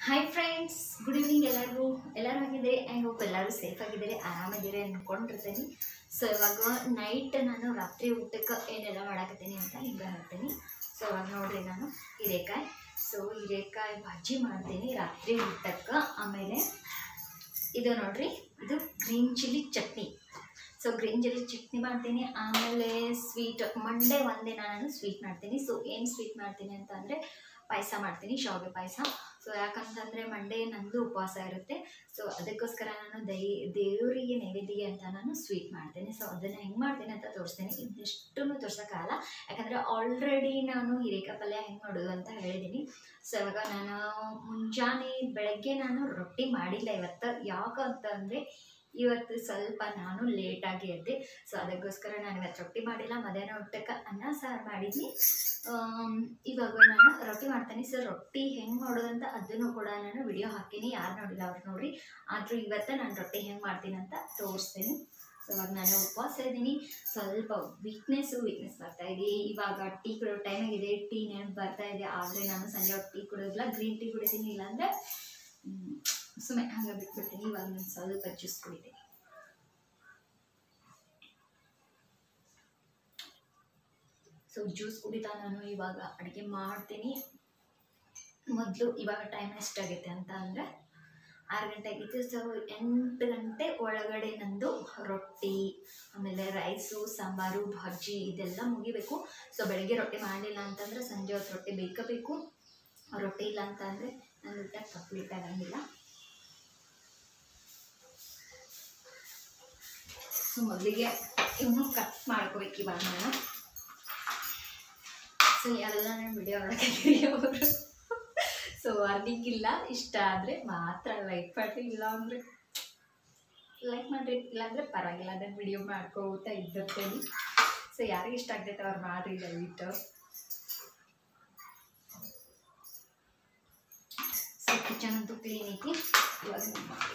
hi friends good evening ಎಲ್ಲರಿಗೂ ಎಲ್ಲರೂ ಆಗಿದ್ದೀರಿ ಐ ಹೋಪ್ ಎಲ್ಲರೂ ಸೇಫ್ ಆಗಿದ್ದೀರಿ ಆರಾಮಿದ್ದೀರಿ ಅಂದ್ಕೊಂಡಿರ್ತೀನಿ ಸೊ ಇವಾಗ ನೈಟ್ ನಾನು ರಾತ್ರಿ ಊಟಕ್ಕೆ ಏನೆಲ್ಲ ಮಾಡಾಕತ್ತೀನಿ ಅಂತ ಹಿಂಗೆ ಹೇಳ್ತೀನಿ ಸೊ ಇವಾಗ ನೋಡ್ರಿ ನಾನು ಹೀರೆಕಾಯಿ ಸೊ ಹೀರೆಕಾಯಿ ಭಾಜಿ ಮಾಡ್ತೀನಿ ರಾತ್ರಿ ಊಟಕ್ಕೆ ಆಮೇಲೆ ಇದು ನೋಡ್ರಿ ಇದು green chilli chutney so green chilli chutney ಮಾಡ್ತೀನಿ ಆಮೇಲೆ ಸ್ವೀಟ್ ಮಂಡೇ ಒಂದಿನ ನಾನು ಸ್ವೀಟ್ ಮಾಡ್ತೀನಿ ಸೊ ಏನು ಸ್ವೀಟ್ ಮಾಡ್ತೀನಿ ಅಂತ ಅಂದರೆ ಪಾಯಸ ಮಾಡ್ತೀನಿ ಶಾವಿಗೆ ಪಾಯಸ ಸೊ ಯಾಕಂತಂದರೆ ಮಂಡೇ ನಂದು ಉಪವಾಸ ಇರುತ್ತೆ ಸೊ ಅದಕ್ಕೋಸ್ಕರ ನಾನು ದೈ ದೇವರಿಗೆ ನೈವೇದ್ಯ ಅಂತ ನಾನು ಸ್ವೀಟ್ ಮಾಡ್ತೀನಿ ಸೊ ಅದನ್ನು ಹೆಂಗೆ ಮಾಡ್ತೀನಿ ಅಂತ ತೋರಿಸ್ತೀನಿ ಇದೆಷ್ಟು ತೋರ್ಸೋಕ್ಕಾಗಲ್ಲ ಯಾಕಂದರೆ ಆಲ್ರೆಡಿ ನಾನು ಹೀರೆಕಾಯಿ ಪಲ್ಯ ಹೆಂಗೆ ಮಾಡೋದು ಅಂತ ಹೇಳಿದ್ದೀನಿ ಸೊ ಇವಾಗ ನಾನು ಮುಂಜಾನೆ ಬೆಳಗ್ಗೆ ನಾನು ರೊಟ್ಟಿ ಮಾಡಿಲ್ಲ ಇವತ್ತು ಯಾಕಂತಂದರೆ ಇವತ್ತು ಸ್ವಲ್ಪ ನಾನು ಲೇಟಾಗಿ ಎದ್ದೆ ಸೊ ಅದಕ್ಕೋಸ್ಕರ ನಾನು ಇವತ್ತು ರೊಟ್ಟಿ ಮಾಡಿಲ್ಲ ಮಧ್ಯಾಹ್ನ ಊಟಕ್ಕೆ ಅನ್ನ ಸಾರು ಮಾಡಿದ್ನಿ ಆಮ್, ಇವಾಗ ನಾನು ರೊಟ್ಟಿ ಮಾಡ್ತೀನಿ ಸೊ ರೊಟ್ಟಿ ಹೆಂಗೆ ಮಾಡೋದಂತ ಅದನ್ನು ಕೂಡ ನಾನು ವಿಡಿಯೋ ಹಾಕ್ತೀನಿ ಯಾರು ನೋಡಿಲ್ಲ ಅವ್ರು ನೋಡ್ರಿ ಆದರೂ ಇವತ್ತು ನಾನು ರೊಟ್ಟಿ ಹೆಂಗೆ ಮಾಡ್ತೀನಿ ಅಂತ ತೋರಿಸ್ತೀನಿ ಸೊ ಇವಾಗ ನಾನು ಉಪವಾಸ ಇದ್ದೀನಿ ಸ್ವಲ್ಪ ವೀಕ್ನೆಸ್ಸು ವೀಕ್ನೆಸ್ ಬರ್ತಾ ಇದೆ ಇವಾಗ ಟೀ ಕುಡೋ ಟೈಮ್ ಆಗಿದೆ ಟೀ ನೆನಪು ಬರ್ತಾ ಇದೆ ಆದರೆ ನಾನು ಸಂಜೆ ಹೊತ್ತು ಟೀ ಕುಡಿಯೋದಿಲ್ಲ ಗ್ರೀನ್ ಟೀ ಕುಡಿತೀನಿ ಇಲ್ಲಾಂದರೆ ಸುಮ್ಮನೆ ಹಂಗೆ ಬಿಟ್ಬಿಡ್ತೀನಿ ಇವಾಗ ನಾನು ಸ್ವಲ್ಪ ಜ್ಯೂಸ್ ಕುಡಿತೀನಿ ಸೊ ಜ್ಯೂಸ್ ಕುಡಿತಾ ನಾನು ಇವಾಗ ಅಡುಗೆ ಮಾಡ್ತೀನಿ ಮೊದಲು ಇವಾಗ ಟೈಮ್ ಎಷ್ಟಾಗೈತೆ ಅಂತ ಅಂದರೆ ಆರು ಗಂಟೆ ಆಗಿತ್ತು ಸೊ ಎಂಟು ಗಂಟೆ ಒಳಗಡೆ ನಂದು ರೊಟ್ಟಿ ಆಮೇಲೆ ರೈಸು ಸಾಂಬಾರು ಭಾಜಿ ಇದೆಲ್ಲ ಮುಗಿಬೇಕು ಸೊ ಬೆಳಗ್ಗೆ ರೊಟ್ಟಿ ಮಾಡಲಿಲ್ಲ ಅಂತಂದರೆ ಸಂಜೆ ಹೊತ್ತು ರೊಟ್ಟಿ ಬೇಕೇ ಬೇಕು ರೊಟ್ಟಿ ಇಲ್ಲ ಅಂತ ಅಂದರೆ ನನ್ನ ಊಟ ಕಂಪ್ಲೀಟ್ ಆಗಂಗಿಲ್ಲ ಸೊ ಮೊದಲಿಗೆ ಇವನು ಕಟ್ ಮಾಡ್ಕೋಬೇಕು ಇವಾಗ ನಾನು ಸೊ ಎಲ್ಲ ನಾನು ವಿಡಿಯೋ ನೋಡೋಕ್ಕಾಗಿರಿ ಅವರು ಸೊ ಅರ್ನಿಂಗ್ ಇಲ್ಲ ಇಷ್ಟ ಆದರೆ ಮಾತ್ರ ಲೈಕ್ ಮಾಡಿರಿ ಇಲ್ಲ ಅಂದರೆ ಲೈಕ್ ಮಾಡಿರಿ ಇಲ್ಲಾಂದರೆ ಪರವಾಗಿಲ್ಲ ಅದನ್ನು ವಿಡಿಯೋ ಮಾಡ್ಕೋತಾ ಇದ್ದಿರ್ತೇನೆ ಸೊ ಯಾರಿಗೆ ಇಷ್ಟ ಆಗ್ತೈತೆ ಅವ್ರು ಮಾಡಿರಿ ದಯವಿಟ್ಟು ಸೊ ಕಿಚನ್ ಅಂತೂ ಕ್ಲೀನ್ ಐತಿ ಇವಾಗ ಮಾಡಿ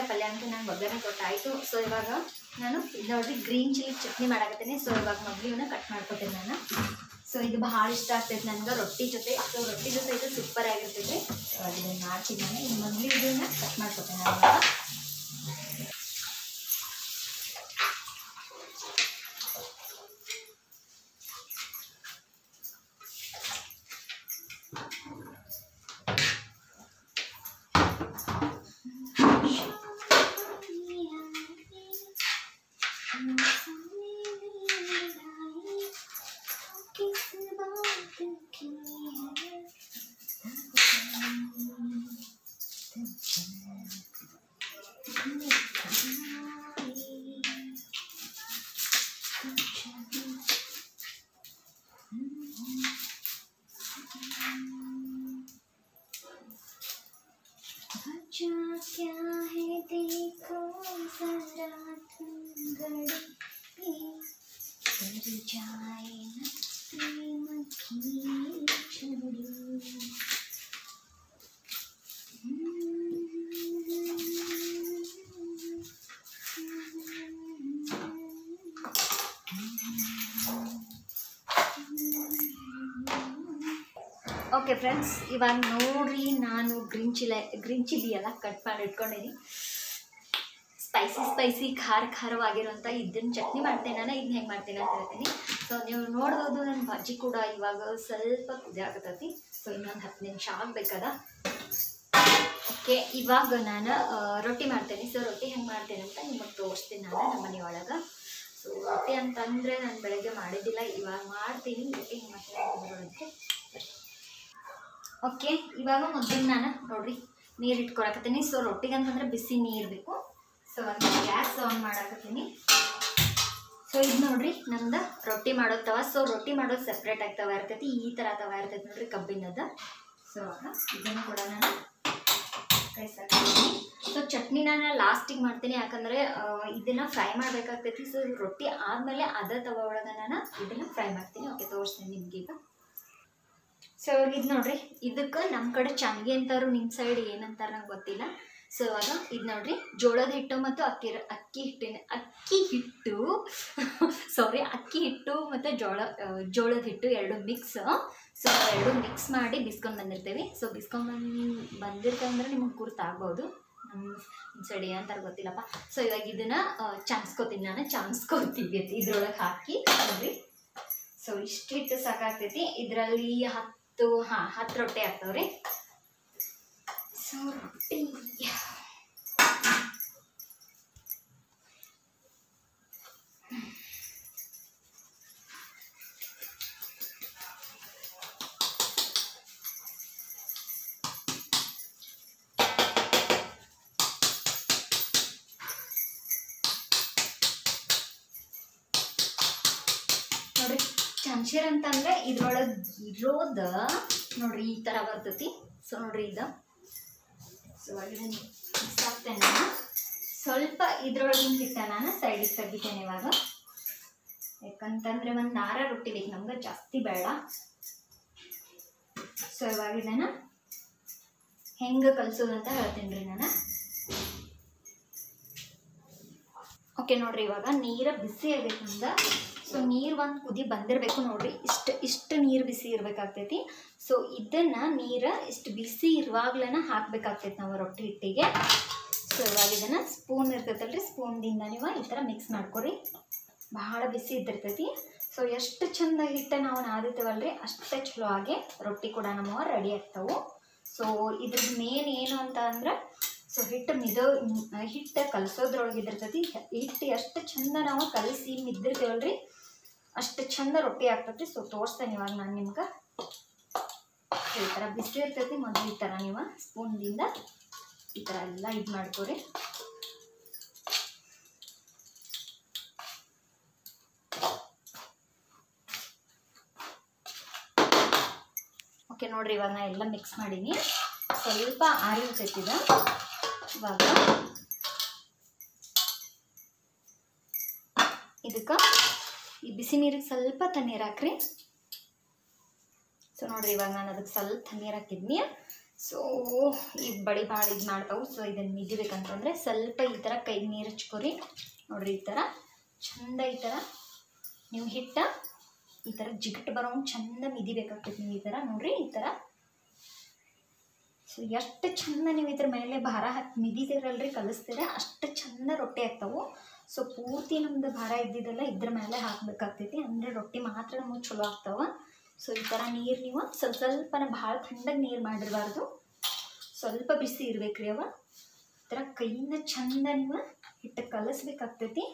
ಬದನೆಕಾಯಿ ಪಲ್ಯ ಅಂತ ನಾನು ಒಗ್ಗರಣೆ ಕೊಟ್ಟಾಯಿತು ಸೊ ಇವಾಗ ನಾನು ಇದು ನೋಡ್ರಿ ಗ್ರೀನ್ ಚಿಲ್ಲಿ ಚಟ್ನಿ ಮಾಡಾಕತ್ತೀನಿ ಸೊ ಇವಾಗ ಮೊದಲು ಇವನ್ನ ಕಟ್ ಮಾಡ್ಕೊತೀನಿ ನಾನು ಸೊ ಇದು ಭಾಳ ಇಷ್ಟ ಆಗ್ತೈತೆ ನನಗೆ ರೊಟ್ಟಿ ಜೊತೆ ಸೊ ರೊಟ್ಟಿ ಜೊತೆ ಇದು ಸೂಪರ್ ಆಗಿರ್ತೈತೆ ಇವಾಗ ಇದನ್ನು ಮಾಡ್ತೀನಿ ನಾನು ಈಗ ಮೊದಲು ಇದನ್ನ ಕಟ್ ಮಾಡ್ಕೊತೀನಿ ನಾನು ಇವಾಗ अच्छा क्या है देखो जरा तुम घड़ी कर जाए न प्रेम की छड़ी ಓಕೆ ಫ್ರೆಂಡ್ಸ್ ಇವಾಗ ನೋಡ್ರಿ ನಾನು ಗ್ರೀನ್ ಚಿಲ್ಲ ಗ್ರೀನ್ ಚಿಲ್ಲಿ ಎಲ್ಲ ಕಟ್ ಮಾಡಿ ಇಟ್ಕೊಂಡಿನಿ ಸ್ಪೈಸಿ ಸ್ಪೈಸಿ ಖಾರ ಖಾರವಾಗಿರುವಂಥ ಇದನ್ನ ಚಟ್ನಿ ಮಾಡ್ತೇನೆ ನಾನು ಇದನ್ನ ಹೆಂಗೆ ಮಾಡ್ತೇನೆ ಅಂತ ಹೇಳ್ತೀನಿ ಸೊ ನೀವು ನೋಡ್ಬೋದು ನನ್ನ ಬಜ್ಜಿ ಕೂಡ ಇವಾಗ ಸ್ವಲ್ಪ ಕುದಿ ಆಗತೈತಿ ಸೊ ಇನ್ನೊಂದು ಹತ್ತು ನಿಮಿಷ ಆಗ್ಬೇಕದ ಓಕೆ ಇವಾಗ ನಾನು ಆ, ರೊಟ್ಟಿ ಮಾಡ್ತೇನೆ ಸೊ ರೊಟ್ಟಿ ಹೆಂಗೆ ಮಾಡ್ತೇನೆ ಅಂತ ನಿಮಗೆ ತೋರಿಸ್ತೀನಿ ನಾನು ನಮ್ಮ ಮನೆಯೊಳಗೆ ಸೊ ರೊಟ್ಟಿ ಅಂತಂದರೆ ನಾನು ಬೆಳಗ್ಗೆ ಮಾಡಿದ್ದಿಲ್ಲ ಇವಾಗ ಮಾಡ್ತೀನಿ ರೊಟ್ಟಿ ಹೆಂಗೆ ಮಾಡ್ತೀನಿ ಅಂತ ನೋಡೋದಕ್ಕೆ ಓಕೆ ಇವಾಗ ಮೊದಲು ನಾನು ನೋಡ್ರಿ ನೀರು ಇಟ್ಕೊಳಕತ್ತೀನಿ ಸೊ ರೊಟ್ಟಿಗೆ ಅಂತಂದ್ರೆ ಬಿಸಿ ನೀರು ಬೇಕು ಸೊ ಒಂದು ಗ್ಯಾಸ್ ಆನ್ ಮಾಡಾಕತ್ತೀನಿ ಸೊ ಇದು ನೋಡ್ರಿ ನಮ್ದು ರೊಟ್ಟಿ ಮಾಡೋ ತವ ಸೊ ರೊಟ್ಟಿ ಮಾಡೋದು ಸಪ್ರೇಟ್ ಆಗಿ ತವ ಇರ್ತೈತಿ ಈ ಥರ ತವ ಇರ್ತೈತಿ ನೋಡ್ರಿ ಕಬ್ಬಿನದ ಸೊ ಇದನ್ನು ಕೂಡ ನಾನು ಕೈಸಾಕ್ತೀನಿ ಸೊ ಚಟ್ನಿ ನಾನು ಲಾಸ್ಟಿಗೆ ಮಾಡ್ತೀನಿ ಯಾಕಂದರೆ ಇದನ್ನು ಫ್ರೈ ಮಾಡಬೇಕಾಗ್ತೈತಿ ಸೊ ರೊಟ್ಟಿ ಆದಮೇಲೆ ಅದ ತವ ಒಳಗೆ ನಾನು ಇದನ್ನು ಫ್ರೈ ಮಾಡ್ತೀನಿ ಓಕೆ ತೋರಿಸ್ತೀನಿ ನಿಮ್ಗೀಗ ಸೊ ಇದು ನೋಡ್ರಿ ಇದಕ್ಕೆ ನಮ್ಮ ಕಡೆ ಚನ್ಗೆ ಅಂತಾರು ನಿಮ್ಮ ಸೈಡ್ ಏನಂತಾರ ನಂಗೆ ಗೊತ್ತಿಲ್ಲ ಸೊ ಇವಾಗ ಇದು ನೋಡ್ರಿ ಜೋಳದ ಹಿಟ್ಟು ಮತ್ತು ಅಕ್ಕಿ ರ- ಅಕ್ಕಿ ಹಿಟ್ಟಿನ ಅಕ್ಕಿ ಹಿಟ್ಟು ಸಾರಿ ಅಕ್ಕಿ ಹಿಟ್ಟು ಮತ್ತು ಜೋಳ ಆ, ಜೋಳದ ಹಿಟ್ಟು ಎರಡು ಮಿಕ್ಸ್ ಸೊ ಎರಡು ಮಿಕ್ಸ್ ಮಾಡಿ ಬಿಸ್ಕೊಂಡು ಬಂದಿರ್ತೇವೆ ಸೊ ಬಿಸ್ಕೊಂಡು ಬಂದು ಬಂದಿರ್ತೇವೆ ಅಂದ್ರೆ ನಿಮಗೆ ಗುರ್ತಾಗ್ಬೋದು ನಮ್ಮ ಸೈಡ್ ಏನಂತಾರ ಗೊತ್ತಿಲ್ಲಪ್ಪ ಸೊ ಇವಾಗ ಇದನ್ನ ಚಾನ್ಸ್ಕೋತೀನಿ ನಾನು ಚಾನ್ಸ್ಕೋತೀವಿ ಇದ್ರೊಳಗೆ ಹಾಕಿ ನೋಡ್ರಿ ಸೊ ಇಷ್ಟು ಹಿಟ್ಟು ಸಾಕಾಗ್ತೈತಿ ಇದರಲ್ಲಿ ಹತ್ತು ಹಾಂ ಹತ್ತು ರೊಟ್ಟಿ ಆಗ್ತಾವ್ರಿ ಸೊ ರೊಟ್ಟಿ ನೋಡ್ರಿ ಚಮಚೀರ್ ಅಂತಂದ್ರೆ ಇದ್ರೊಳಗೆ ಇರೋದ ನೋಡ್ರಿ ಈ ಥರ ಬರ್ತೈತಿ ಸೊ ನೋಡ್ರಿ ಇದು ಸೊ ಇದನ್ನ ಮಿಕ್ಸ್ ಹಾಕ್ತೇನೆ ನಾನು ಸ್ವಲ್ಪ ಇದ್ರೊಳಗಿನ ಹಿಟ್ಟ ನಾನು ಸೈಡಿಗೆ ತೆಗಿತೇನೆ ಇವಾಗ ಯಾಕಂತಂದ್ರೆ ಒಂದು ನಾರ ರೊಟ್ಟಿ ಬೇಕು ನಮ್ಗೆ ಜಾಸ್ತಿ ಬೇಡ ಸೊ ಇವಾಗ ಇದನ್ನ ಹೆಂಗೆ ಕಲಿಸೋದು ಅಂತ ಹೇಳ್ತೀನಿ ರೀ ನಾನು ಓಕೆ ನೋಡ್ರಿ ಇವಾಗ ನೀರು ಬಿಸಿ ಆಗ್ಬೇಕಂದ ಸೊ ನೀರು ಒಂದು ಕುದಿ ಬಂದಿರಬೇಕು ನೋಡ್ರಿ ಇಷ್ಟು ಇಷ್ಟು ನೀರು ಬಿಸಿ ಇರಬೇಕಾಗ್ತೈತಿ ಸೊ ಇದನ್ನ ನೀರು ಇಷ್ಟು ಬಿಸಿ ಇರುವಾಗ್ಲೇ ಹಾಕ್ಬೇಕಾಗ್ತೈತಿ ನಾವು ರೊಟ್ಟಿ ಹಿಟ್ಟಿಗೆ ಸೊ ಇವಾಗ ಇದನ್ನು ಸ್ಪೂನ್ ಇರ್ತೈತಲ್ರಿ ಸ್ಪೂನ್ದಿಂದ ನೀವು ಈ ಥರ ಮಿಕ್ಸ್ ಮಾಡ್ಕೊರಿ ಭಾಳ ಬಿಸಿ ಇದ್ದಿರ್ತೈತಿ ಸೊ ಎಷ್ಟು ಚಂದ ಹಿಟ್ಟು ನಾವು ನಾದಿರ್ತೇವಲ್ರಿ ಅಷ್ಟೇ ಚಲೋ ಆಗಿ ರೊಟ್ಟಿ ಕೂಡ ನಮ್ಮವ ರೆಡಿ ಆಗ್ತಾವು ಸೊ ಇದ್ರದ್ದು ಮೇನ್ ಏನು ಅಂತ ಅಂದ್ರೆ ಸೊ ಹಿಟ್ಟು ಮಿದೋ ಹಿಟ್ಟು ಕಲಸೋದ್ರೊಳಗೆ ಇದಿರ್ತೈತಿ ಹಿಟ್ಟು ಎಷ್ಟು ಚಂದ ನಾವು ಕಲಸಿ ಮಿದ್ದಿರ್ತೇವಲ್ರಿ ಅಷ್ಟು ಚಂದ ರೊಟ್ಟಿ ಆಗ್ತೈತಿ ಸೊ ತೋರಿಸ್ತೇನೆ ಇವಾಗ ನಾನು ನಿಮ್ಗೆ ಈ ಥರ ಬಿಸಿ ಇರ್ತೈತಿ ಮೊದಲು ಈ ಥರ ನೀವು ಸ್ಪೂನ್ದಿಂದ ಈ ಥರ ಎಲ್ಲ ಇದು ಮಾಡ್ಕೊರಿ ಓಕೆ ನೋಡ್ರಿ ಇವಾಗ ನಾ ಎಲ್ಲ ಮಿಕ್ಸ್ ಮಾಡೀನಿ ಸ್ವಲ್ಪ ಆರಿರ್ತೈತಿ ಇದು ಇವಾಗ ಇದಕ್ಕೆ ಈ ಬಿಸಿ ನೀರಿಗೆ ಸ್ವಲ್ಪ ತಣ್ಣೀರು ಹಾಕ್ರಿ ಸೊ ನೋಡ್ರಿ ಇವಾಗ ನಾನು ಅದಕ್ಕೆ ಸ್ವಲ್ಪ ತಣ್ಣೀರು ಹಾಕಿದ್ನಿ ಸೊ ಈ ಬಡಿ ಭಾಳ ಇದು ಮಾಡ್ತಾವು ಸೊ ಇದನ್ನು ಮಿದಿಬೇಕಂತಂದರೆ ಸ್ವಲ್ಪ ಈ ಥರ ಕೈ ನೀರು ಹಚ್ಕೊರಿ ನೋಡ್ರಿ ಈ ಥರ ಚಂದ ಈ ಥರ ನೀವು ಹಿಟ್ಟ ಈ ಥರ ಜಿಗಟ್ ಬರೋಂಗೆ ಚಂದ ಮಿದಿಬೇಕಾಗ್ತೈತಿ ನೀವು ಈ ಥರ ನೋಡ್ರಿ ಈ ಥರ ಸೊ ಎಷ್ಟು ಚಂದ ನೀವು ಇದ್ರ ಮೇಲೆ ಭಾರ ಹಾಕಿ ಮಿದಿದಿರಲ್ರಿ ಕಲಿಸ್ತೀರ ಅಷ್ಟು ಚಂದ ರೊಟ್ಟಿ ಆಗ್ತಾವು ಸೊ ಪೂರ್ತಿ ನಮ್ದು ಭಾರ ಇದ್ದಿದ್ದೆಲ್ಲ ಇದ್ರ ಮೇಲೆ ಹಾಕ್ಬೇಕಾಗ್ತೈತಿ ಅಂದರೆ ರೊಟ್ಟಿ ಮಾತ್ರ ನಮಗೆ ಚಲೋ ಆಗ್ತಾವ ಸೊ ಈ ಥರ ನೀರು ನೀವು ಸ್ವಲ್ಪ ಸ್ವಲ್ಪನ ಭಾಳ ತಣ್ಣಗೆ ನೀರು ಮಾಡಿರಬಾರ್ದು ಸ್ವಲ್ಪ ಬಿಸಿ ಇರ್ಬೇಕ್ರಿ ಅವ ಈ ಥರ ಕೈಯಿಂದ ಚಂದ ನೀವು ಹಿಟ್ಟು ಕಲಿಸ್ಬೇಕಾಗ್ತೈತಿ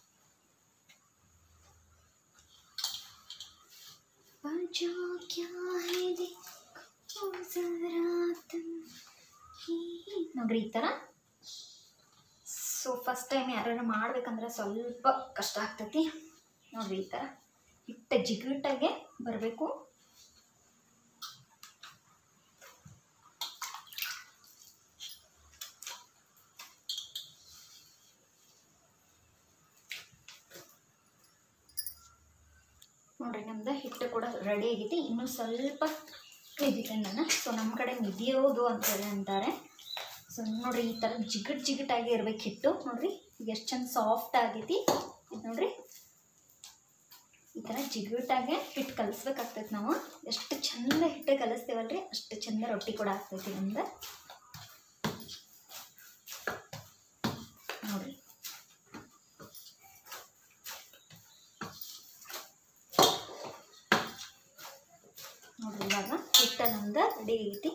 बचा क्या है देखो जरा तुम ही ನೋಡ್ರಿ ಈ ಥರ ಸೊ ಫಸ್ಟ್ ಟೈಮ್ ಯಾರು ಮಾಡ್ಬೇಕಂದ್ರೆ ಸ್ವಲ್ಪ ಕಷ್ಟ ಆಗ್ತೈತಿ ನೋಡ್ರಿ ಈ ಥರ ಹಿಟ್ಟು ಜಿಗುಟಾಗೆ ಬರಬೇಕು ನೋಡ್ರಿ ನಮ್ದು ಹಿಟ್ಟು ಕೂಡ ರೆಡಿ ಆಗೈತಿ ಇನ್ನೂ ಸ್ವಲ್ಪ ಮಿದಿತೆ ನಾನು ಸೊ ನಮ್ಮ ಕಡೆ ಮಿದಿಯೋದು ಅಂತ ಹೇಳಿ ಅಂತಾರೆ ಸೊ ನೋಡ್ರಿ ಈ ಥರ ಜಿಗಟ್ ಜಿಗಟಾಗಿ ಇರ್ಬೇಕು ಹಿಟ್ಟು ನೋಡ್ರಿ ಎಷ್ಟು ಚಂದ ಸಾಫ್ಟ್ ಆಗೈತಿ ಇದು ನೋಡ್ರಿ ಈ ಥರ ಜಿಗುಟಾಗೆ ಹಿಟ್ಟು ಕಲಿಸ್ಬೇಕಾಗ್ತೈತಿ ನಾವು ಎಷ್ಟು ಚಂದ ಹಿಟ್ಟು ಕಲಿಸ್ತೇವಲ್ರಿ ಅಷ್ಟು ಚಂದ ರೊಟ್ಟಿ ಕೂಡ ಆಗ್ತೈತಿ ನಮ್ದು ನೋಡ್ರಿ ನೋಡ್ರಿ ಇವಾಗ ಹಿಟ್ಟ ನಮ್ದು ರೆಡಿ ಆಗೈತಿ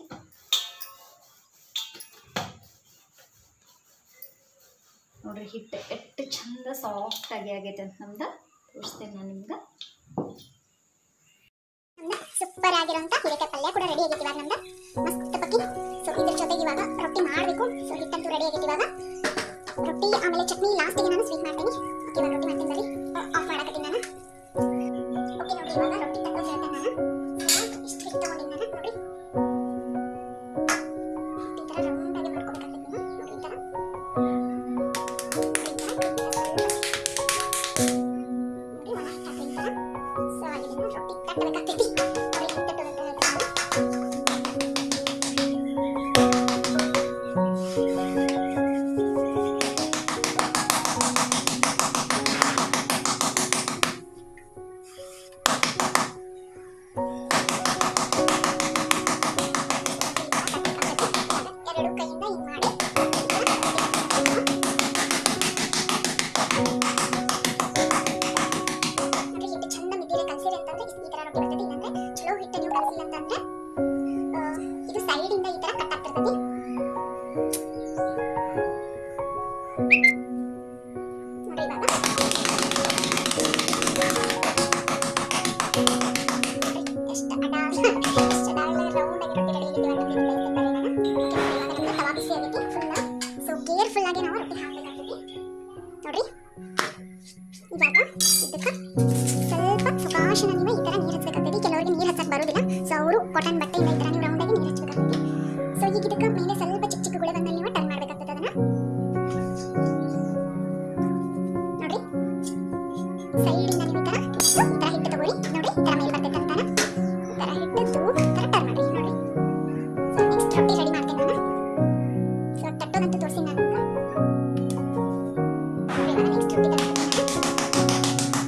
ನೋಡ್ರಿ ಹಿಟ್ಟು ಎಷ್ಟು ಚಂದ ಸಾಫ್ಟ್ ಆಗಿ ಆಗೈತೆ ಅಂತ ನಮ್ದು ತೋರಿಸ್ತೇನೆ ನಾನು ನಿಮ್ಗೆ ಸೂಪರ್ ಆಗಿರೋಂಥ ಹೀರೆಕಾಯಿ ಪಲ್ಯ ಕೂಡ ರೆಡಿ ಆಗೈತಿ ಇವಾಗ ನಮ್ದು ಮಸ್ತ್ ಪಕ್ಕಿ ಸೊ ಇದ್ರ ಜೊತೆಗೆ ಇವಾಗ ರೊಟ್ಟಿ ಮಾಡಬೇಕು ಸೊ ಹಿಟ್ಟಂತೂ ರೆಡಿ ಆಗೈತಿ ಇವಾಗ ರೊಟ್ಟಿ ಆಮೇಲೆ ಚಟ್ನಿ ಲಾಸ್ಟಿಗೆ ನಾನು ಸ್ವೀಟ್ ಮಾಡ್ತೀನಿ ಓಕೆ ಇವಾಗ ರೊಟ್ಟಿ ಮಾಡ್ತೀನಿ ಬರೀ ಆಫ್ ಮಾಡಕತ್ತೀನಿ ನಾನು ಓಕೆ ನೋಡಿ ಇವಾಗ ರೊಟ್ಟಿ ತಕ್ಕ ಹೇಳ್ತೇನೆ ನಾನು ಇಷ್ಟು ಹಿಟ್ಟು ತಗೊಂಡಿನಿ ನಾನು ನೋಡಿ ಈ ಥರ ರೌಂಡ್ ಆಗಿ ಮಾಡ್ಕೊಬೇಕಾಗ್ತೈತಿ ನೀವು ನೋಡಿ ಈ ಥರ ನೋಡಿ ಈ ಥರ ನೋಡಿ ಒಣ ಹಾಕಿ ಈ ಥರ ಸೊ ಅಲ್ಲಿ ರೊಟ್ಟಿ ತಟ್ಟಬೇಕಾಗ್ತೈತಿ ನೋಡಿ ಹಿಟ್ಟು ತಗೊಂತ ಹೇಳ್ತೀನಿ ಎರಡು ಕೈಯಿಂದ ಹಿಂಗ್ ಮಾಡಿ ನೋಡಿ ಹಿಟ್ಟು ಚಂದ ಮಿದಿಲೆ ಕಲಸಿರಿ ಅಂತಂದ್ರೆ ಈ ತರ ರೊಟ್ಟಿ ಬರ್ತೈತಿ ಇಲ್ಲಾಂದ್ರೆ ಚಲೋ ಹಿಟ್ಟು ನೀವು ಕಲಸಿಲ್ಲ ಅಂತಂದ್ರೆ ಆ, ಇದು ಸೈಡ್ ಇಂದ ಈ ತರ ಕಟ್ ಆಗ್ತಿರ್ತೈತಿ ನೋಡಿ ಇವಾಗ ಎಷ್ಟು ಅಡಾಲ್ ಎಷ್ಟು ಅಡಾಲ್ ರೌಂಡ್ ಆಗಿ ರೊಟ್ಟಿ ರೆಡಿ ಆಗಿದೆ ಇವಾಗ ನಮ್ಗೆ ತವಾ ಬಿಸಿ ಆಗೈತಿ ಫುಲ್ ಸೊ ಕೇರ್ಫುಲ್ ಆಗಿ ನಾವು ರೊಟ್ಟಿ ಹಾಕ್ಬೇಕಾಗ್ತೈತಿ ನೋಡ್ರಿ ಇವಾಗ ಇದಕ್ಕೆ ಸ್ವಲ್ಪ ಸುಕಾಶನ ನೀವು ಈ ಥರ ನೀರು ಹಚ್ಬೇಕಾಗ್ತೈತಿ ಕೆಲವರಿಗೆ ನೀರು ಹಚ್ಚಕ್ಕೆ ಬರೋದಿಲ್ಲ ಸೊ ಅವರು ಕಾಟನ್ ಬಟ್ಟೆಯಿಂದ ಈ ಥರ ನೀವು ರೌಂಡಾಗಿ ನೀರು ಹಚ್ಬೇಕಾಗ್ತೈತಿ ಸೊ ಈಗ ಇದಕ್ಕೆ ಮೇಲೆ ಸ್ವಲ್ಪ ಚಿಕ್ಕ ಚಿಕ್ಕ ಗುಳೆ ಬಂದಲ್ಲಿ ನೀವು ಟರ್ನ್ ಮಾಡ್ಬೇಕಾಗ್ತದೆ ಅದನ್ನ ನೋಡಿ ಸೈಡಿಂದ ನೀವು ಈ ಥರ ಇಟ್ಟು ಈ ಥರ ಹಿಟ್ಟು ತಗೊಳ್ಳಿ ನೋಡಿ ಈ ಥರ ಮೇಲೆ ಬರ್ತೈತೆ ಅಂತಾನೆ ಈ ಥರ ಹಿಟ್ಟಿದ್ದು ಈ ಥರ ಟರ್ನ್ ಮಾಡಿ ನೋಡಿ ಸೊ ನೆಕ್ಸ್ಟ್ ರೊಟ್ಟಿ ರೆಡಿ ಮಾಡ್ತೇನೆ ನಾನು ಸೊ ತಟ್ಟೋದಂತೂ ತೋರಿಸಿ ನಾನು ನೋಡಿ ಇವಾಗ ನೆಕ್ಸ್ಟ್ ರೊಟ್ಟಿ ತಗೊಳ್ತೀನಿ ನಾನು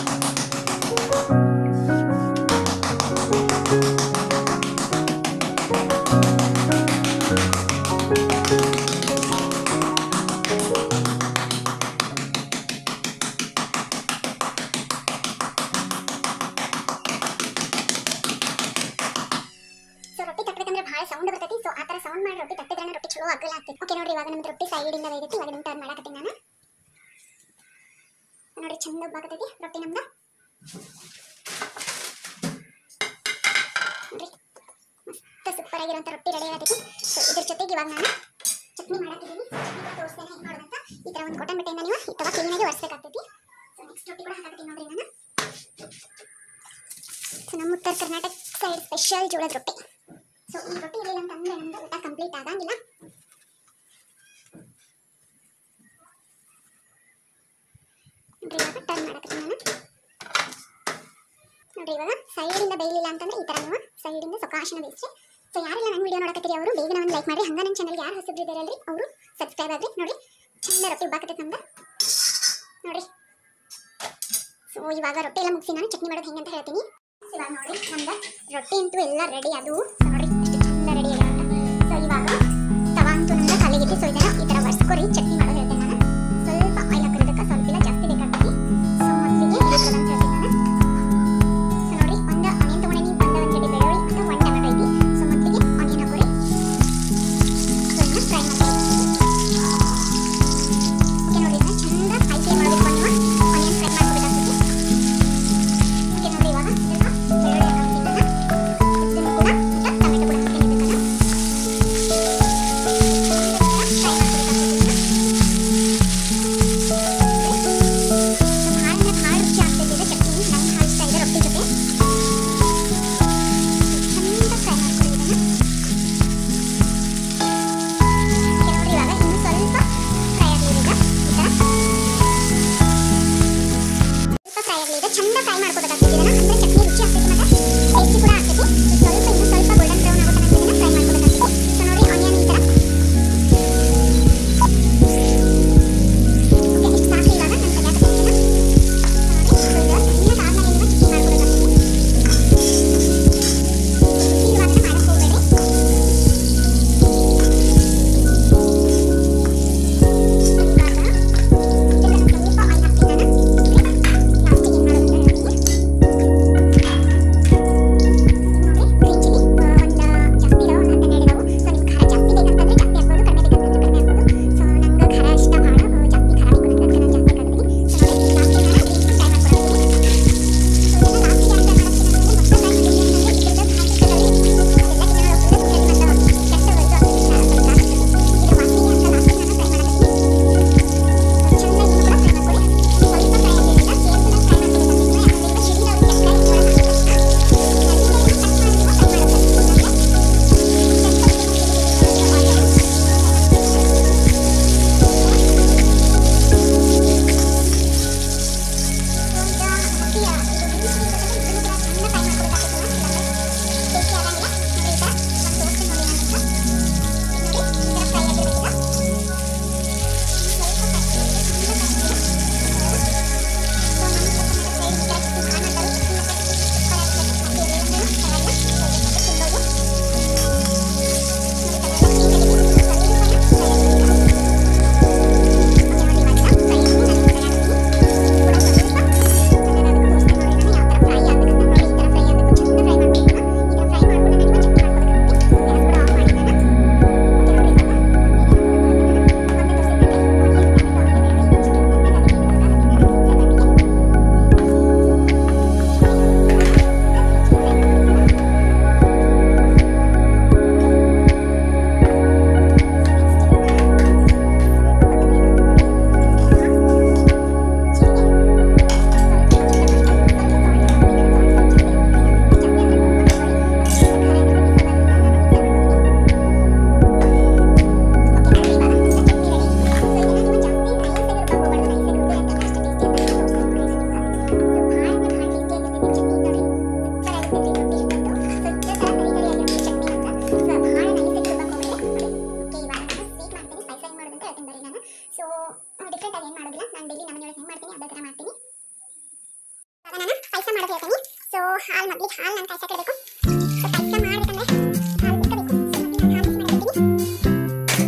ಸೊ ರೊಟ್ಟಿ ತಟ್ಟಬೇಕಂದ್ರೆ ಭಾಳ ಸೌಂಡ್ ಬರ್ತೈತಿ ಸೊ ಆ ಥರ ಸೌಂಡ್ ಮಾಡಿ ರೊಟ್ಟಿ ತಟ್ಟಿದ್ರೆ ರೊಟ್ಟಿ ಚಲೋ ಅಗಲ ಆಗ್ತೈತಿ ಓಕೆ ನೋಡ್ರಿ ಇವಾಗ ನಮ್ದು ರೊಟ್ಟಿ ಸೈಡಿಂದ ಬೇಯ್ದೈತಿ ಇವಾಗ ನಿಮ್ಗೆ ಟರ್ನ್ ಮಾಡಕತ್ತೀನಿ ನಾನು ನೋಡಿ ಚಂದ ಉಬ್ಬಾಕತೈತಿ ರೊಟ್ಟಿ ನಮ್ದು ನೋಡ್ರಿ ಮಸ್ತ್ ಸೂಪರ್ ಆಗಿರೋಂಥ ರೊಟ್ಟಿ ರೆಡಿ ಆಗತೈತಿ ಸೊ ಇದ್ರ ಜೊತೆಗೆ ಇವಾಗ ನಾನು ಚಟ್ನಿ ಮಾಡತ್ತಿದ್ದೀನಿ ಚಟ್ನಿ ತೋರಿಸ್ತೇನೆ ಹೆಂಗೆ ಮಾಡೋದಂತ ಈ ಥರ ಒಂದು ಕಾಟನ್ ಬಟ್ಟೆಯಿಂದ ನೀವು ಈ ಥರ ಕ್ಲೀನಾಗಿ ಒರೆಸ್ಬೇಕಾಗ್ತೈತಿ ಸೊ ನೆಕ್ಸ್ಟ್ ರೊಟ್ಟಿ ಕೂಡ ಹಾಕತ್ತೀನಿ ನೋಡ್ರಿ ನಾನು ಸೊ ನಮ್ಮ ಉತ್ತರ ಕರ್ನಾಟಕ ಸೈಡ್ ಸ್ಪೆಷಲ್ ಜೋಳದ ರೊಟ್ಟಿ ಸೊ ಈ ರೊಟ್ಟಿ ಇರಲಿಲ್ಲ ಅಂತಂದ್ರೆ ನಮ್ದು ಊಟ ಕಂಪ್ಲೀಟ್ ಆಗಂಗಿಲ್ಲ ನೋಡ್ರಿ ಇವಾಗ ಟರ್ನ್ ಮಾಡಕತ್ತೀನಿ ನಾನು ನೋಡ್ರಿ ಇವಾಗ ಸೈಡಿಂದ ಬೇಯಲಿಲ್ಲ ಅಂತಂದ್ರೆ ಈ ಥರ ನೀವು ಸೈಡಿಂದ ಸುಖಾಶನ ಬೇಯಿಸಿ ಸೊ ಯಾರೆಲ್ಲ ನನ್ನ ವಿಡಿಯೋ ನೋಡಕತ್ತೀರಿ ಅವರು ಬೇಗ ಒಂದು ಲೈಕ್ ಮಾಡಿ ಹಂಗ ನನ್ನ ಚಾನಲ್ಗೆ ಯಾರು ಹೊಸಬ್ರು ಇದ್ದಾರಲ್ರಿ ಅವರು ಸಬ್ಸ್ಕ್ರೈಬ್ ಆಗ್ರಿ ನೋಡಿ ಚಂದ ರೊಟ್ಟಿ ಉಬ್ಬಾಕತ್ತೈತೆ ನಮ್ಗೆ ನೋಡಿ ಸೊ ಇವಾಗ ರೊಟ್ಟಿ ಎಲ್ಲ ಮುಗಿಸಿ ನಾನು ಚಟ್ನಿ ಮಾಡೋದು ಹೆಂಗೆ ಅಂತ ಹೇಳ್ತೀನಿ ಇವಾಗ ನೋಡಿ ನಮ್ದು ರೊಟ್ಟಿ ಅಂತೂ ಎಲ್ಲ ರೆಡಿ ಅದು ಸೊ ನೋಡಿ ಎಷ್ಟು ಚಂದ ರೆಡಿ ಆಗ್ಯಾವ ಅಂತ ಸೊ ಇವಾಗ ತವಾ ಅಂತೂ ನಮ್ಗೆ ಖಾಲಿಗಿತ್ತು ಸೊ ಇದನ್ನ ಈ ಥರ ಬರ್ಸ್ಕೊರಿ ಚಟ್ನಿ ಮಾಡೋದು ಹೇಳ್ತೇನೆ ನಾನು ಸ್ವಲ್ಪ ಆಯಿಲ್ ಹಾಕೋದಕ್ಕೆ ಸ್ವಲ್ಪ ಇಲ್ಲ ಜಾಸ್ತಿ ಬೇಕಾಗ್ತದೆ ಸೊ ಮೊದಲಿಗೆ ಇರ್ತದೆ ಅಂತ ಹೇಳ್ತೀನಿ ನಾನು ಸೊ ನೋಡಿ ಒಂದು ಆನಿಯನ್ ತೊಗೊಂಡಿನಿ ಒಂದು ಒಂದು ಗಡ್ಡೆ ಬೆಳ್ಳುಳ್ಳಿ ಮತ್ತು ಒಂದು ಟೊಮೆಟೊ ಐತಿ ಸೊ ಮೊದಲಿಗೆ ಆನಿಯನ್ ಹಾಕೋರಿ ಸೊ ಇದನ್ನ ಫ್ರೈ ಮಾಡ್ಕೊಳ್ಳಿ ಓಕೆ ನೋಡಿ ಇದನ್ನ ಚಂದ ಹೈ ಫ್ಲೇಮ್ ಮಾಡಬೇಕು ನೀವು ಆನಿಯನ್ ಫ್ರೈ ಮಾಡ್ಕೋಬೇಕಾಗ್ತದೆ ಓಕೆ ನೋಡಿ ಇವಾಗ ಇದನ್ನ ಬೆಳ್ಳುಳ್ಳಿ ಹಾಕ್ತೀನಿ ನಾನು ಇದನ್ನು ಕೂಡ ಮತ್ತು ಟೊಮೆಟೊ ಕೂಡ ಹಾಕ್ತೀನಿ ಇದನ್ನ ಫ್ರೈ ಮಾಡ್ಕೋಬೇಕಾಗ್ತದೆ ಭಾಳ ಭಾಳ ರುಚಿ ಆಗ್ತದೆ ಇದು ಚಟ್ನಿ ನಂಗೆ ಭಾಳ ಇಷ್ಟ ಇದೆ ರೊಟ್ಟಿ ಜೊತೆ ಚಂದ ಫ್ರೈ ಮಾಡ್ಕೊಳ್ಳಿ ಇದನ್ನ ಓಕೆ ನೋಡಿ ಇವಾಗ ಇನ್ನೂ ಸ್ವಲ್ಪ ಫ್ರೈ ಆಗಲಿ ಈಗ ಈ ಥರ ಸ್ವಲ್ಪ ಫ್ರೈ ಆಗಲಿ ಈಗ ಚಂದ ಫ್ರೈ ಮಾಡ್ಕೋಬೇಕಾಗ್ತದೆ ಇದನ್ನ ಅಂದರೆ ಚಟ್ನಿ ರುಚಿ ಆಗ್ತೈತಿ ಮತ್ತು ಟೇಸ್ಟಿ ಕೂಡ ಆಗ್ತೈತಿ ಸ್ವಲ್ಪ ಇನ್ನೂ ಸ್ವಲ್ಪ ಗೋಲ್ಡನ್ ಬ್ರೌನ್ ಆಗೋ ತನಕ ಇದನ್ನ ಫ್ರೈ ಮಾಡ್ಕೋಬೇಕಾಗ್ತದೆ ಸೊ ನೋಡಿ ಆನಿಯನ್ ಈ ಥರ ಓಕೆ ಇಷ್ಟು ಸಾಕು ಇವಾಗ ನಾನು ತೆಗಿಯಾಕತ್ತೀನಿ ಇದನ್ನ ನೋಡಿ ಸೊ ಇದು ಸಣ್ಣದಾದ್ಮೇಲೆ ನೀವು ಚಟ್ನಿ ಮಾಡ್ಕೋಬೇಕಾಗ್ತದೆ ಇವಾಗ ಮಾಡಕ್ಕೆ ಹೋಗಬೇಡಿ ಸೊ ಡಿಫ್ರೆಂಟ್ ಆಗಿ ಏನು ಮಾಡೋದಿಲ್ಲ ನಾನು ಡೈಲಿ ನಮ್ಮ ಮನೆಯೊಳಗೆ ಹೆಂಗೆ ಮಾಡ್ತೀನಿ ಅದೇ ಥರ ಮಾಡ್ತೀನಿ ಇವಾಗ ನಾನು ಪಾಯಸ ಮಾಡೋದು ಹೇಳ್ತೀನಿ ಸೊ ಹಾಲು ಮೊದಲಿಗೆ ಹಾಲು ನಾನು ಕಾಯ್ಸಕ್ಕೆ ಸೊ ಪಾಯಸ ಮಾಡ್ಬೇಕಂದ್ರೆ ಹಾಲು ಕುಡ್ಕೋಬೇಕು ಸೊ ಮೊದಲಿಗೆ ನಾನು ಹಾಲು ಮಿಕ್ಸ್ ಮಾಡಿರ್ತೀನಿ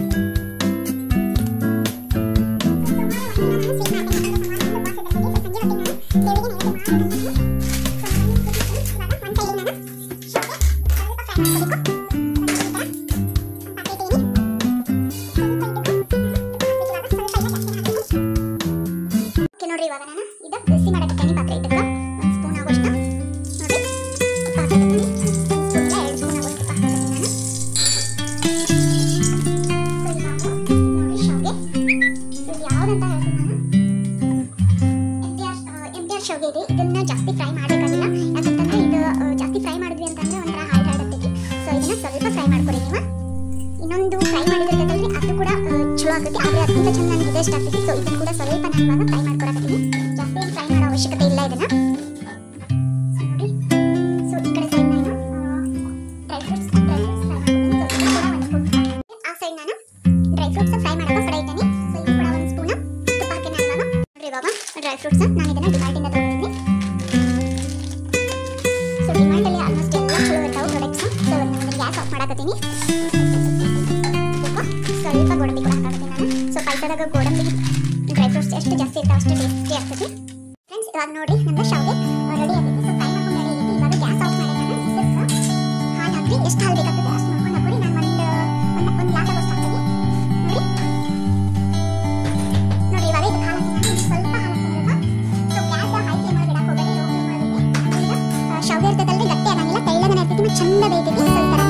ನೋಡ್ರಿ ಇವಾಗ ನಾನು ಇದು ಬಿಸಿ ಮಾಡಕ್ಕೆ ಪಾತ್ರೆ ಇದ್ದಕ್ಕ ಒಂದು ಸ್ಪೂನ್ ಆಗುವಷ್ಟು ನೋಡಿ ತುಪ್ಪ ಹಾಕ್ತೀನಿ ಒಂದು ಸ್ಪೂನ್ ಇಲ್ಲ ಎರಡು ಸ್ಪೂನ್ ಆಗುವಷ್ಟು ತುಪ್ಪ ಹಾಕ್ತೀನಿ ನಾನು ಸೊ ಇವಾಗ ನೋಡಿ ಶಾವಿಗೆ ಇದು ಯಾವ್ದಂತ ಹೇಳ್ತೀನಿ ನಾನು ಎಮ್ ಟಿ ಆರ್ ಶಾವಿಗೆ ಇದೆ ಇದನ್ನ ಜಾಸ್ತಿ ಫ್ರೈ ಮಾಡಬೇಕಾಗಿಲ್ಲ ಯಾಕಂತಂದ್ರೆ ಇದು ಆ, ಜಾಸ್ತಿ ಫ್ರೈ ಮಾಡಿದ್ವಿ ಅಂತಂದ್ರೆ ಒಂಥರ ಹಾಯ್ಡ್ ಆಡತ್ತೈತಿ ಸೊ ಇದನ್ನ ಸ್ವಲ್ಪ ಫ್ರೈ ಮಾಡ್ಕೊರಿ ನೀವು ಇನ್ನೊಂದು ಫ್ರೈ ಮಾಡಿದಿರ್ತೈತಲ್ರಿ ಅದು ಕೂಡ ಆ, ಚಲೋ ಆಗ್ತೈತಿ ಆದರೆ ಅದಕ್ಕಿಂತ ಚಂದ ನನಗೆ ಇದು ಇಷ್ಟ ಆಗ್ತೈತಿ ಸೊ ಇದನ್ನ ಕೂಡ ಸ್ವಲ್ಪ ನಾನು ಇವಾಗ ಫ್ರೈ ಮಾಡ್ಕೊಳಕತ್ತೀನಿ ಜಾಸ್ತಿ ಏನು ಫ್ರೈ ಮಾಡೋ ಅವಶ್ಯಕತೆ ಇಲ್ಲ ಇದನ್ನ ಸೊ ನೋಡಿ ಸೊ ಈ ಕಡೆ ಸೈಡ್ ನಾನು dry fruits dry fruits fry fruits ನಾನು ಇದನ್ನ ಡಿಮಾರ್ಟಿಂದ ತಗೊಂಡಿದ್ದೆ ಸೊ ಡಿಮಾರ್ಟಲ್ಲಿ ಆಲ್ಮೋಸ್ಟ್ ಎಲ್ಲ ಚಲೋ ಇರ್ತಾವೆ ಪ್ರಾಡಕ್ಟ್ಸ್ ಸೊ ನಾನು ಗ್ಯಾಸ್ ಆಫ್ ಮಾಡಕತ್ತೀನಿ ಸ್ವಲ್ಪ ಗೋಡಂಬಿ ಕೂಡ ಹಾಕತ್ತೀನಿ ನಾನು ಸೊ ಪಾಯಸದಾಗ ಗೋಡಂಬಿ ಡ್ರೈ ಫ್ರೂಟ್ಸ್ ಎಷ್ಟು ಜಾಸ್ತಿ ಇರ್ತಾವೆ ಅಷ್ಟು ಟೇಸ್ಟಿ ಆಗ್ತದೆ ಫ್ರೆಂಡ್ಸ್ ಇವಾಗ ನೋಡ್ರಿ ನಮ್ದು ಶಾವ್ಗೆ ರೆಡಿ ಆಗೈತಿ ಸೊ ಫ್ರೈ ಮಾಡ್ಕೊಂಡು ರೆಡಿ ಆಗೈತಿ ಇವಾಗ ಗ್ಯಾಸ್ ಆಫ್ ಮಾಡಿ ನಾನು ಇದಕ್ಕೆ ಹಾಲು ಹಾಕ್ರಿ ಎಷ್ಟು ಹಾಲು ಬೇಕಾಗ್ತದೆ ಅಷ್ಟು ನೋಡ್ಕೊಂಡು ಹಾಕೋರಿ ನಾನು ಒಂದು ಒಂದು ಒಂದು ಗ್ಲಾಸ್ ಆಗೋಷ್ಟು ಹಾಕ್ತೀನಿ ನೋಡಿ ನೋಡಿ ಇವಾಗ ಇದಕ್ಕೆ ಹಾಲು ಹಾಕಿ ನಾನು ಸ್ವಲ್ಪ ಹಾಲು ಹಾಕ್ತೀನಿ ಸೊ ಗ್ಯಾಸ್ ಹೈ ಫ್ಲೇಮ್ ಒಳಗೆ ಇಡಕ್ಕೆ ಹೋಗಬೇಡಿ ಲೋ ಫ್ಲೇಮ್ ಒಳಗೆ ಶಾವ್ಗೆ ಇರ್ತದಲ್ರಿ ಗಟ್ಟಿ ಆಗಂಗಿಲ್ಲ ತೆಳ್ಳಗನೆ ಇರ್ತೈತಿ ಮತ್ತು ಚಂದ ಬೇಯ್ತೈತಿ ಸೊ ಈ ಥರ